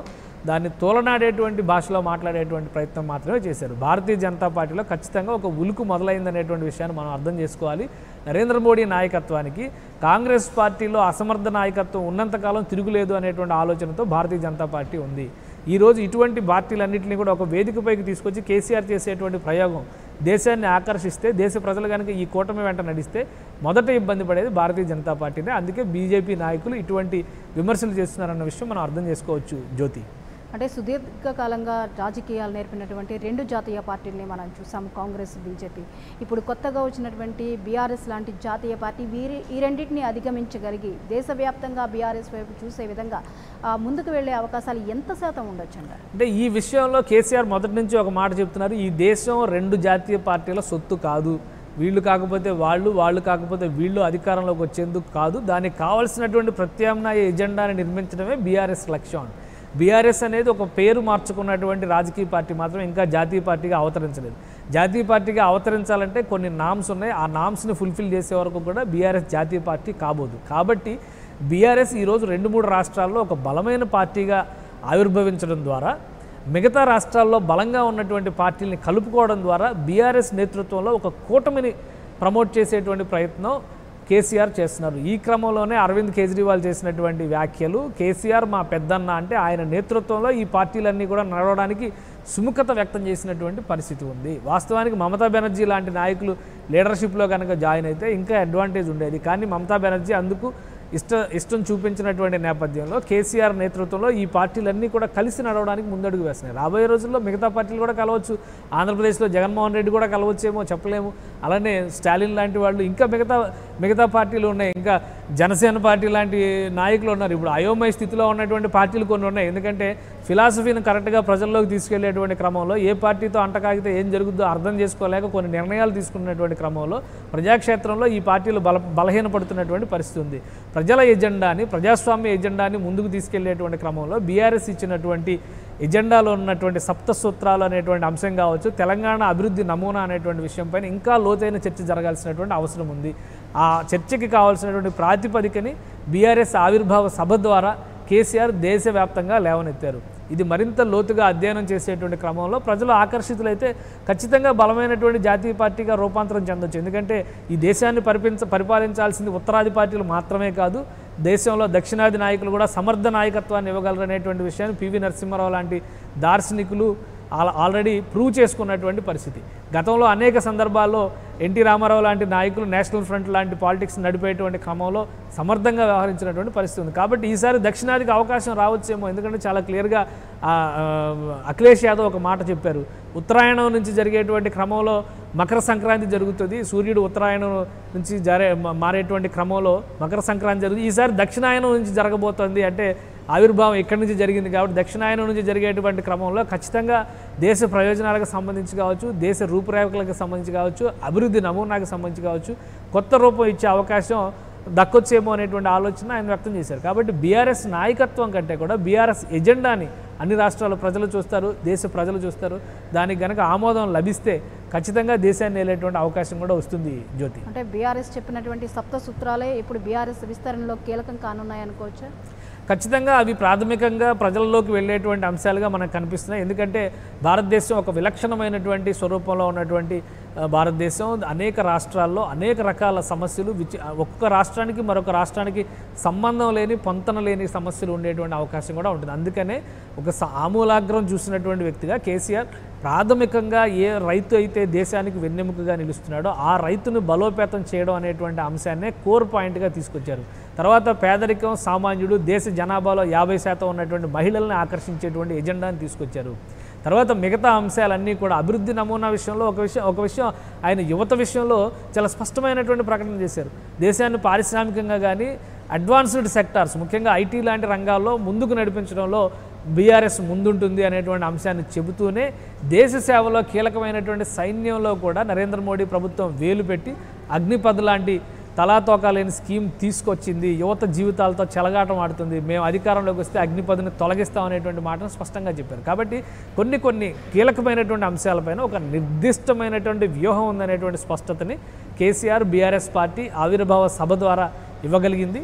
దాన్ని తోలనాడేటువంటి భాషలో మాట్లాడేటువంటి ప్రయత్నం మాత్రమే చేశారు భారతీయ జనతా పార్టీలో ఖచ్చితంగా ఒక ఉలుకు మొదలైందనేటువంటి విషయాన్ని మనం అర్థం చేసుకోవాలి నరేంద్ర మోడీ నాయకత్వానికి కాంగ్రెస్ పార్టీలో అసమర్థ నాయకత్వం ఉన్నంతకాలం తిరుగులేదు అనేటువంటి ఆలోచనతో భారతీయ జనతా పార్టీ ఉంది ఈరోజు ఇటువంటి పార్టీలన్నింటినీ కూడా ఒక వేదికపైకి తీసుకొచ్చి కేసీఆర్ చేసేటువంటి ప్రయోగం దేశాన్ని ఆకర్షిస్తే దేశ ప్రజలు కనుక ఈ కూటమి వెంట నడిస్తే మొదట ఇబ్బంది పడేది భారతీయ జనతా పార్టీనే అందుకే బీజేపీ నాయకులు ఇటువంటి విమర్శలు చేస్తున్నారన్న విషయం మనం అర్థం చేసుకోవచ్చు జ్యోతి అంటే సుదీర్ఘకాలంగా రాజకీయాలు నేర్పినటువంటి రెండు జాతీయ పార్టీల్ని మనం చూసాం కాంగ్రెస్ బీజేపీ ఇప్పుడు కొత్తగా వచ్చినటువంటి బీఆర్ఎస్ లాంటి జాతీయ పార్టీ వీరి ఈ రెండింటిని అధిగమించగలిగి దేశవ్యాప్తంగా బీఆర్ఎస్ వైపు చూసే విధంగా ఆ, ముందుకు వెళ్ళే అవకాశాలు ఎంత శాతం ఉండొచ్చు అంటారు అంటే ఈ విషయంలో కేసీఆర్ మొదటి నుంచి ఒక మాట చెప్తున్నారు ఈ దేశం రెండు జాతీయ పార్టీల సొత్తు కాదు వీళ్ళు కాకపోతే వాళ్ళు వాళ్ళు కాకపోతే వీళ్ళు అధికారంలోకి వచ్చేందుకు కాదు దానికి కావాల్సినటువంటి ప్రత్యామ్నాయ ఎజెండాని నిర్మించడమే బీఆర్ఎస్ లక్ష్యం బీఆర్ఎస్ అనేది ఒక పేరు మార్చుకున్నటువంటి రాజకీయ పార్టీ మాత్రం ఇంకా జాతీయ పార్టీగా అవతరించలేదు జాతీయ పార్టీగా అవతరించాలంటే కొన్ని నామ్స్ ఉన్నాయి ఆ నామ్స్ని ఫుల్ఫిల్ చేసే వరకు కూడా బీఆర్ఎస్ జాతీయ పార్టీ కాబోదు కాబట్టి బీఆర్ఎస్ ఈరోజు రెండు మూడు రాష్ట్రాల్లో ఒక బలమైన పార్టీగా ఆవిర్భవించడం ద్వారా మిగతా రాష్ట్రాల్లో బలంగా ఉన్నటువంటి పార్టీల్ని కలుపుకోవడం ద్వారా బీఆర్ఎస్ నేతృత్వంలో ఒక కూటమిని ప్రమోట్ చేసేటువంటి ప్రయత్నం కేసీఆర్ చేస్తున్నారు ఈ క్రమంలోనే అరవింద్ కేజ్రీవాల్ చేసినటువంటి వ్యాఖ్యలు కేసీఆర్ మా పెద్దన్న అంటే ఆయన నేతృత్వంలో ఈ పార్టీలన్నీ కూడా నడవడానికి సుముఖత వ్యక్తం చేసినటువంటి పరిస్థితి ఉంది వాస్తవానికి మమతా బెనర్జీ లాంటి నాయకులు లీడర్షిప్లో కనుక జాయిన్ అయితే ఇంకా అడ్వాంటేజ్ ఉండేది కానీ మమతా బెనర్జీ అందుకు ఇష్ట ఇష్టం చూపించినటువంటి నేపథ్యంలో కేసీఆర్ నేతృత్వంలో ఈ పార్టీలన్నీ కూడా కలిసి నడవడానికి ముందడుగు వేస్తున్నాయి రాబోయే రోజుల్లో మిగతా పార్టీలు కూడా కలవచ్చు ఆంధ్రప్రదేశ్లో జగన్మోహన్ రెడ్డి కూడా కలవచ్చేమో చెప్పలేము అలానే స్టాలిన్ లాంటి వాళ్ళు ఇంకా మిగతా మిగతా పార్టీలు ఉన్నాయి ఇంకా జనసేన పార్టీ లాంటి నాయకులు ఉన్నారు ఇప్పుడు అయోమయ స్థితిలో ఉన్నటువంటి పార్టీలు కొన్ని ఉన్నాయి ఎందుకంటే ఫిలాసఫీని కరెక్ట్గా ప్రజల్లోకి తీసుకెళ్లేటువంటి క్రమంలో ఏ పార్టీతో అంటకాగితే ఏం జరుగుద్దో అర్థం చేసుకోలేక కొన్ని నిర్ణయాలు తీసుకున్నటువంటి క్రమంలో ప్రజాక్షేత్రంలో ఈ పార్టీలు బల బలహీనపడుతున్నటువంటి పరిస్థితి ఉంది ప్రజల ఎజెండాని ప్రజాస్వామ్య ఎజెండాని ముందుకు తీసుకెళ్లేటువంటి క్రమంలో బీఆర్ఎస్ ఇచ్చినటువంటి ఎజెండాలో ఉన్నటువంటి సప్త సూత్రాలు అనేటువంటి అంశం కావచ్చు తెలంగాణ అభివృద్ధి నమూనా అనేటువంటి విషయంపైన ఇంకా లోతైన చర్చ జరగాల్సినటువంటి అవసరం ఉంది ఆ చర్చకి కావాల్సినటువంటి ప్రాతిపదికని బీఆర్ఎస్ ఆవిర్భావ సభ ద్వారా కేసీఆర్ దేశవ్యాప్తంగా లేవనెత్తారు ఇది మరింత లోతుగా అధ్యయనం చేసేటువంటి క్రమంలో ప్రజలు ఆకర్షితులైతే ఖచ్చితంగా బలమైనటువంటి జాతీయ పార్టీగా రూపాంతరం చెందొచ్చు ఎందుకంటే ఈ దేశాన్ని పరిపించ పరిపాలించాల్సింది ఉత్తరాది పార్టీలు మాత్రమే కాదు దేశంలో దక్షిణాది నాయకులు కూడా సమర్థ నాయకత్వాన్ని ఇవ్వగలరు అనేటువంటి విషయాన్ని పివి నరసింహారావు లాంటి దార్శనికులు ఆల్- ఆల్రెడీ ప్రూవ్ చేసుకున్నటువంటి పరిస్థితి గతంలో అనేక సందర్భాల్లో ఎన్టీ రామారావు లాంటి నాయకులు నేషనల్ ఫ్రంట్ లాంటి పాలిటిక్స్ నడిపేటువంటి క్రమంలో సమర్థంగా వ్యవహరించినటువంటి పరిస్థితి ఉంది కాబట్టి ఈసారి దక్షిణాదికి అవకాశం రావచ్చేమో ఎందుకంటే చాలా క్లియర్గా ఆ, ఆ, అఖిలేష్ యాదవ్ ఒక మాట చెప్పారు ఉత్తరాయణం నుంచి జరిగేటువంటి క్రమంలో మకర సంక్రాంతి జరుగుతుంది సూర్యుడు ఉత్తరాయణం నుంచి జరే మ- మారేటువంటి క్రమంలో మకర సంక్రాంతి జరుగుతుంది ఈసారి దక్షిణాయనం నుంచి జరగబోతోంది అంటే ఆవిర్భావం ఇక్కడి నుంచి జరిగింది కాబట్టి దక్షిణాయనం నుంచి జరిగేటువంటి క్రమంలో ఖచ్చితంగా దేశ ప్రయోజనాలకు సంబంధించి కావచ్చు దేశ రూపురేఖలకు సంబంధించి కావచ్చు అభివృద్ధి నమూనాకు సంబంధించి కావచ్చు కొత్త రూపం ఇచ్చే అవకాశం దక్కొచ్చేమో అనేటువంటి ఆలోచన ఆయన వ్యక్తం చేశారు కాబట్టి బీఆర్ఎస్ నాయకత్వం కంటే కూడా బీఆర్ఎస్ ఎజెండాని అన్ని రాష్ట్రాల ప్రజలు చూస్తారు దేశ ప్రజలు చూస్తారు దానికి గనక ఆమోదం లభిస్తే ఖచ్చితంగా దేశాన్ని వెళ్ళేటువంటి అవకాశం కూడా వస్తుంది జ్యోతి అంటే బీఆర్ఎస్ చెప్పినటువంటి సప్త సూత్రాలే ఇప్పుడు బీఆర్ఎస్ విస్తరణలో కీలకం కానున్నాయి అనుకోవచ్చా ఖచ్చితంగా అవి ప్రాథమికంగా ప్రజల్లోకి వెళ్ళేటువంటి అంశాలుగా మనకు కనిపిస్తున్నాయి ఎందుకంటే భారతదేశం ఒక విలక్షణమైనటువంటి స్వరూపంలో ఉన్నటువంటి ఆ, భారతదేశం అనేక రాష్ట్రాల్లో అనేక రకాల సమస్యలు విచి ఒక్కొక్క రాష్ట్రానికి మరొక రాష్ట్రానికి సంబంధం లేని పొంతన లేని సమస్యలు ఉండేటువంటి అవకాశం కూడా ఉంటుంది అందుకనే ఒక స- ఆమూలాగ్రం చూసినటువంటి వ్యక్తిగా కేసీఆర్ ప్రాథమికంగా ఏ రైతు అయితే దేశానికి వెన్నెముకగా నిలుస్తున్నాడో ఆ రైతును బలోపేతం చేయడం అనేటువంటి అంశాన్నే కోర్ పాయింట్గా తీసుకొచ్చారు తర్వాత పేదరికం సామాన్యుడు దేశ జనాభాలో యాభై శాతం ఉన్నటువంటి మహిళల్ని ఆకర్షించేటువంటి ఎజెండాని తీసుకొచ్చారు తర్వాత మిగతా అంశాలన్నీ కూడా అభివృద్ధి నమూనా విషయంలో ఒక విషయం ఒక విషయం ఆయన యువత విషయంలో చాలా స్పష్టమైనటువంటి ప్రకటన చేశారు దేశాన్ని పారిశ్రామికంగా కానీ అడ్వాన్స్డ్ సెక్టార్స్ ముఖ్యంగా ఐటీ లాంటి రంగాల్లో ముందుకు నడిపించడంలో బీఆర్ఎస్ ముందుంటుంది అనేటువంటి అంశాన్ని చెబుతూనే దేశ సేవలో కీలకమైనటువంటి సైన్యంలో కూడా నరేంద్ర మోడీ ప్రభుత్వం వేలు పెట్టి అగ్నిపథ్ లాంటి తలాతోకా లేని స్కీమ్ తీసుకొచ్చింది యువత జీవితాలతో చెలగాటం ఆడుతుంది మేము అధికారంలోకి వస్తే అగ్నిపథని తొలగిస్తాం అనేటువంటి మాటను స్పష్టంగా చెప్పారు కాబట్టి కొన్ని కొన్ని కీలకమైనటువంటి అంశాలపైన ఒక నిర్దిష్టమైనటువంటి వ్యూహం ఉందనేటువంటి స్పష్టతని కేసీఆర్ బీఆర్ఎస్ పార్టీ ఆవిర్భావ సభ ద్వారా ఇవ్వగలిగింది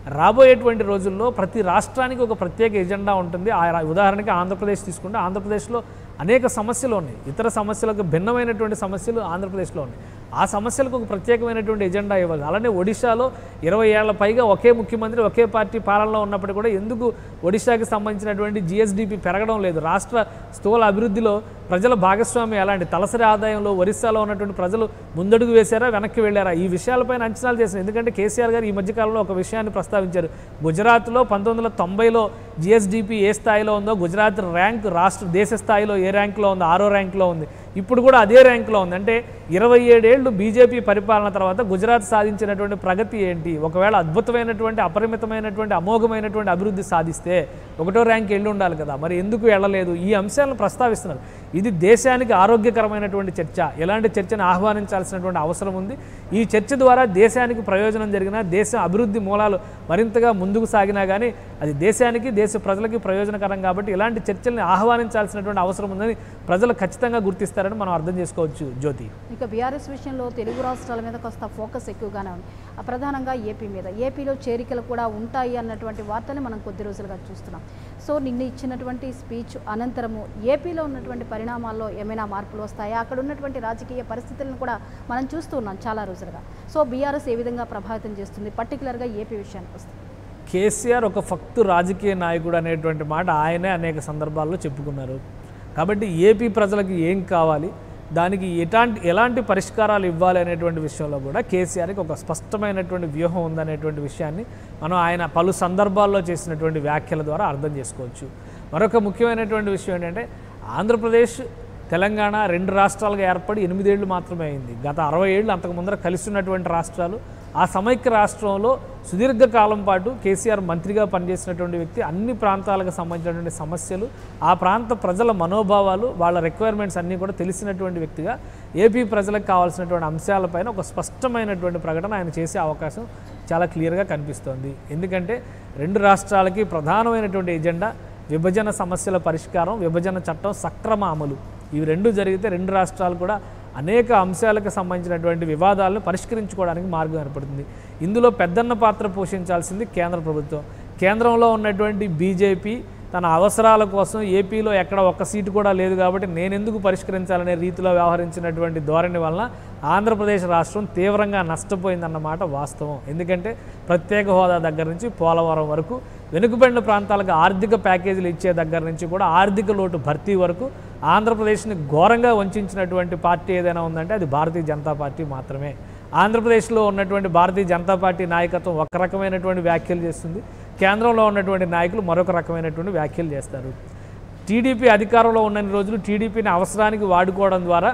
రాబోయేటువంటి రోజుల్లో ప్రతి రాష్ట్రానికి ఒక ప్రత్యేక ఎజెండా ఉంటుంది ఆ రా- ఉదాహరణకి ఆంధ్రప్రదేశ్ తీసుకుంటే ఆంధ్రప్రదేశ్లో అనేక సమస్యలు ఉన్నాయి ఇతర సమస్యలకు భిన్నమైనటువంటి సమస్యలు ఆంధ్రప్రదేశ్లో ఉన్నాయి ఆ సమస్యలకు ఒక ప్రత్యేకమైనటువంటి ఎజెండా ఇవ్వాలి అలానే ఒడిశాలో ఇరవై ఏళ్ల పైగా ఒకే ముఖ్యమంత్రి ఒకే పార్టీ పాలనలో ఉన్నప్పుడు కూడా ఎందుకు ఒడిశాకి సంబంధించినటువంటి జిఎస్డిపి పెరగడం లేదు రాష్ట్ర స్థూల అభివృద్ధిలో ప్రజల భాగస్వామ్యం ఎలాంటి తలసరి ఆదాయంలో ఒరిస్సాలో ఉన్నటువంటి ప్రజలు ముందడుగు వేశారా వెనక్కి వెళ్ళారా ఈ విషయాలపైన అంచనాలు చేశారు ఎందుకంటే కేసీఆర్ గారు ఈ మధ్యకాలంలో ఒక విషయాన్ని ప్రస్తావించారు గుజరాత్లో పంతొమ్మిది వందల తొంభైలో జిఎస్డిపి ఏ స్థాయిలో ఉందో గుజరాత్ ర్యాంక్ రాష్ట్ర దేశ స్థాయిలో ఏ ర్యాంక్లో ఉందో ఆరో ర్యాంక్లో ఉంది ఇప్పుడు కూడా అదే ర్యాంక్లో ఉంది అంటే ఇరవై ఏడేళ్లు బీజేపీ పరిపాలన తర్వాత గుజరాత్ సాధించినటువంటి ప్రగతి ఏంటి ఒకవేళ అద్భుతమైనటువంటి అపరిమితమైనటువంటి అమోఘమైనటువంటి అభివృద్ధి సాధిస్తే ఒకటో ర్యాంక్ వెళ్ళి ఉండాలి కదా మరి ఎందుకు వెళ్ళలేదు ఈ అంశాలను ప్రస్తావిస్తున్నారు ఇది దేశానికి ఆరోగ్యకరమైనటువంటి చర్చ ఎలాంటి చర్చను ఆహ్వానించాల్సినటువంటి అవసరం ఉంది ఈ చర్చ ద్వారా దేశానికి ప్రయోజనం జరిగినా దేశం అభివృద్ధి మూలాలు మరింతగా ముందుకు సాగినా కానీ అది దేశానికి దేశ ప్రజలకి ప్రయోజనకరం కాబట్టి ఇలాంటి చర్చల్ని ఆహ్వానించాల్సినటువంటి అవసరం ఉందని ప్రజలు ఖచ్చితంగా గుర్తిస్తారని మనం అర్థం చేసుకోవచ్చు జ్యోతి ఇక బీఆర్ఎస్ విషయంలో తెలుగు రాష్ట్రాల మీద కాస్త ఫోకస్ ఎక్కువగానే ఉంది ఆ ప్రధానంగా ఏపీ మీద ఏపీలో చేరికలు కూడా ఉంటాయి అన్నటువంటి వార్తని మనం కొద్ది రోజులుగా చూస్తున్నాం సో నిన్న ఇచ్చినటువంటి స్పీచ్ అనంతరము ఏపీలో ఉన్నటువంటి పరిణామాల్లో ఏమైనా మార్పులు వస్తాయా అక్కడ ఉన్నటువంటి రాజకీయ పరిస్థితులను కూడా మనం చూస్తూ ఉన్నాం చాలా రోజులుగా సో బీఆర్ఎస్ ఏ విధంగా ప్రభావితం చేస్తుంది పర్టికులర్గా ఏపీ విషయానికి వస్తుంది కేసీఆర్ ఒక ఫక్తు రాజకీయ నాయకుడు అనేటువంటి మాట ఆయనే అనేక సందర్భాల్లో చెప్పుకున్నారు కాబట్టి ఏపీ ప్రజలకు ఏం కావాలి దానికి ఎలాంటి ఎలాంటి పరిష్కారాలు ఇవ్వాలి అనేటువంటి విషయంలో కూడా కేసీఆర్కి ఒక స్పష్టమైనటువంటి వ్యూహం ఉందనేటువంటి విషయాన్ని మనం ఆయన పలు సందర్భాల్లో చేసినటువంటి వ్యాఖ్యల ద్వారా అర్థం చేసుకోవచ్చు మరొక ముఖ్యమైనటువంటి విషయం ఏంటంటే ఆంధ్రప్రదేశ్ తెలంగాణ రెండు రాష్ట్రాలుగా ఏర్పడి ఎనిమిదేళ్లు మాత్రమే అయింది గత అరవై ఏళ్ళు అంతకు ముందర కలిసి ఉన్నటువంటి రాష్ట్రాలు ఆ సమైక్య రాష్ట్రంలో సుదీర్ఘకాలం పాటు కేసీఆర్ మంత్రిగా పనిచేసినటువంటి వ్యక్తి అన్ని ప్రాంతాలకు సంబంధించినటువంటి సమస్యలు ఆ ప్రాంత ప్రజల మనోభావాలు వాళ్ళ రిక్వైర్మెంట్స్ అన్నీ కూడా తెలిసినటువంటి వ్యక్తిగా ఏపీ ప్రజలకు కావాల్సినటువంటి అంశాలపైన ఒక స్పష్టమైనటువంటి ప్రకటన ఆయన చేసే అవకాశం చాలా క్లియర్గా కనిపిస్తోంది ఎందుకంటే రెండు రాష్ట్రాలకి ప్రధానమైనటువంటి ఎజెండా విభజన సమస్యల పరిష్కారం విభజన చట్టం సక్రమ అమలు ఇవి రెండు జరిగితే రెండు రాష్ట్రాలు కూడా అనేక అంశాలకు సంబంధించినటువంటి వివాదాలను పరిష్కరించుకోవడానికి మార్గం ఏర్పడుతుంది ఇందులో పెద్దన్న పాత్ర పోషించాల్సింది కేంద్ర ప్రభుత్వం కేంద్రంలో ఉన్నటువంటి బీజేపీ తన అవసరాల కోసం ఏపీలో ఎక్కడ ఒక్క సీటు కూడా లేదు కాబట్టి నేనెందుకు పరిష్కరించాలనే రీతిలో వ్యవహరించినటువంటి ధోరణి వలన ఆంధ్రప్రదేశ్ రాష్ట్రం తీవ్రంగా నష్టపోయిందన్నమాట వాస్తవం ఎందుకంటే ప్రత్యేక హోదా దగ్గర నుంచి పోలవరం వరకు వెనుకబడిన ప్రాంతాలకు ఆర్థిక ప్యాకేజీలు ఇచ్చే దగ్గర నుంచి కూడా ఆర్థిక లోటు భర్తీ వరకు ఆంధ్రప్రదేశ్ని ఘోరంగా వంచినటువంటి పార్టీ ఏదైనా ఉందంటే అది భారతీయ జనతా పార్టీ మాత్రమే ఆంధ్రప్రదేశ్లో ఉన్నటువంటి భారతీయ జనతా పార్టీ నాయకత్వం ఒక రకమైనటువంటి వ్యాఖ్యలు చేస్తుంది కేంద్రంలో ఉన్నటువంటి నాయకులు మరొక రకమైనటువంటి వ్యాఖ్యలు చేస్తారు టీడీపీ అధికారంలో ఉన్న రోజులు టీడీపీని అవసరానికి వాడుకోవడం ద్వారా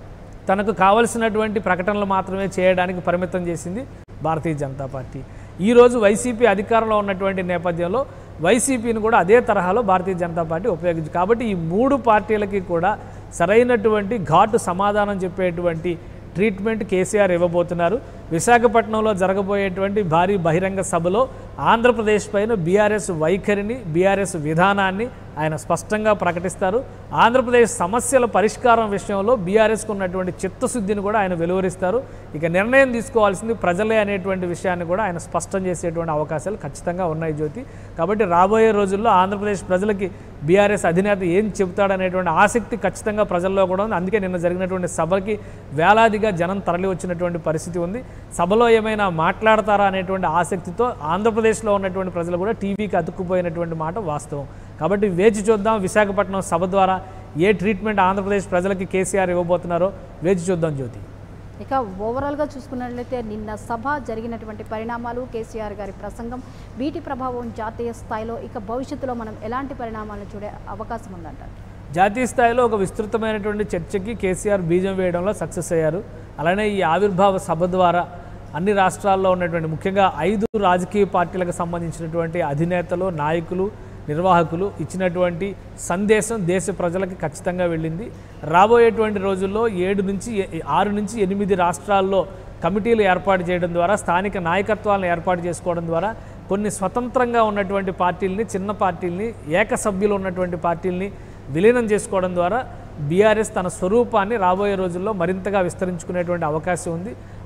తనకు కావలసినటువంటి ప్రకటనలు మాత్రమే చేయడానికి పరిమితం చేసింది భారతీయ జనతా పార్టీ ఈరోజు వైసీపీ అధికారంలో ఉన్నటువంటి నేపథ్యంలో వైసీపీని కూడా అదే తరహాలో భారతీయ జనతా పార్టీ ఉపయోగించు కాబట్టి ఈ మూడు పార్టీలకి కూడా సరైనటువంటి ఘాటు సమాధానం చెప్పేటువంటి ట్రీట్మెంట్ కేసీఆర్ ఇవ్వబోతున్నారు విశాఖపట్నంలో జరగబోయేటువంటి భారీ బహిరంగ సభలో ఆంధ్రప్రదేశ్ పైన బీఆర్ఎస్ వైఖరిని బీఆర్ఎస్ విధానాన్ని ఆయన స్పష్టంగా ప్రకటిస్తారు ఆంధ్రప్రదేశ్ సమస్యల పరిష్కారం విషయంలో బీఆర్ఎస్కు ఉన్నటువంటి చిత్తశుద్ధిని కూడా ఆయన వెలువరిస్తారు ఇక నిర్ణయం తీసుకోవాల్సింది ప్రజలే అనేటువంటి విషయాన్ని కూడా ఆయన స్పష్టం చేసేటువంటి అవకాశాలు ఖచ్చితంగా ఉన్నాయి జ్యోతి కాబట్టి రాబోయే రోజుల్లో ఆంధ్రప్రదేశ్ ప్రజలకి బీఆర్ఎస్ అధినేత ఏం చెబుతాడనేటువంటి ఆసక్తి ఖచ్చితంగా ప్రజల్లో కూడా ఉంది అందుకే నిన్న జరిగినటువంటి సభకి వేలాదిగా జనం తరలి వచ్చినటువంటి పరిస్థితి ఉంది సభలో ఏమైనా మాట్లాడతారా అనేటువంటి ఆసక్తితో ఆంధ్రప్రదేశ్లో ఉన్నటువంటి ప్రజలు కూడా టీవీకి అతుక్కుపోయినటువంటి మాట వాస్తవం కాబట్టి వేచి చూద్దాం విశాఖపట్నం సభ ద్వారా ఏ ట్రీట్మెంట్ ఆంధ్రప్రదేశ్ ప్రజలకి కేసీఆర్ ఇవ్వబోతున్నారో వేచి చూద్దాం జ్యోతి ఇక ఓవరాల్గా చూసుకున్నట్లయితే నిన్న సభ జరిగినటువంటి పరిణామాలు కేసీఆర్ గారి ప్రసంగం వీటి ప్రభావం జాతీయ స్థాయిలో ఇక భవిష్యత్తులో మనం ఎలాంటి పరిణామాలను చూడే అవకాశం ఉందంటారు జాతీయ స్థాయిలో ఒక విస్తృతమైనటువంటి చర్చకి కేసీఆర్ బీజం వేయడంలో సక్సెస్ అయ్యారు అలానే ఈ ఆవిర్భావ సభ ద్వారా అన్ని రాష్ట్రాల్లో ఉన్నటువంటి ముఖ్యంగా ఐదు రాజకీయ పార్టీలకు సంబంధించినటువంటి అధినేతలు నాయకులు నిర్వాహకులు ఇచ్చినటువంటి సందేశం దేశ ప్రజలకు ఖచ్చితంగా వెళ్ళింది రాబోయేటువంటి రోజుల్లో ఏడు నుంచి ఎ- ఆరు నుంచి ఎనిమిది రాష్ట్రాల్లో కమిటీలు ఏర్పాటు చేయడం ద్వారా స్థానిక నాయకత్వాలను ఏర్పాటు చేసుకోవడం ద్వారా కొన్ని స్వతంత్రంగా ఉన్నటువంటి పార్టీల్ని చిన్న పార్టీల్ని ఏకసభ్యులు ఉన్నటువంటి పార్టీల్ని విలీనం చేసుకోవడం ద్వారా బీఆర్ఎస్ తన స్వరూపాన్ని రాబోయే రోజుల్లో మరింతగా విస్తరించుకునేటువంటి అవకాశం ఉంది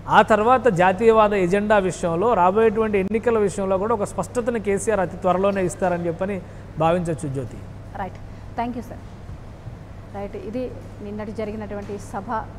ఆ తర్వాత జాతీయవాద ఎజెండా విషయంలో రాబోయేటువంటి ఎన్నికల విషయంలో కూడా ఒక స్పష్టతను కేసీఆర్ అతి త్వరలోనే ఇస్తారని చెప్పని భావించవచ్చు Jyothi right thank you sir right ఇది నిన్నటి జరిగినటువంటి సభ